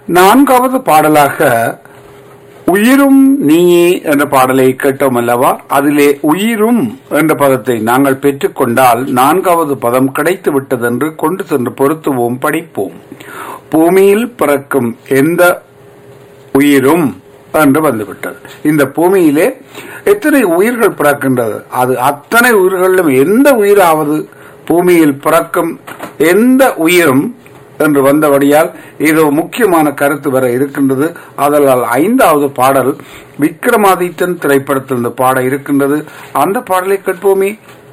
நான்காவது பாடலாக உயிரும் நீயே என்ற பாடலை கேட்டோம் அல்லவா அதிலே உயிரும் என்ற பதத்தை நாங்கள் பெற்றுக்கொண்டால் நான்காவது பதம் கிடைத்து விட்டதென்று கொண்டு சென்று பொருத்துவோம் படிப்போம் பூமியில் பிறக்கும் எந்த உயிரும் என்று வந்துவிட்டது இந்த பூமியிலே எத்தனை உயிர்கள் பிறக்கின்றது அது அத்தனை உயிர்களிலும் எந்த உயிராவது பூமியில் பிறக்கும் எந்த உயிரும் என்று வந்தபடியால் இது முக்கியமான கருத்து வர இருக்கின்றது அதனால் ஐந்தாவது பாடல் விக்ரமாதித்தன் திரைப்படத்தில் இந்த பாட இருக்கின்றது அந்த பாடலை கேட்போமே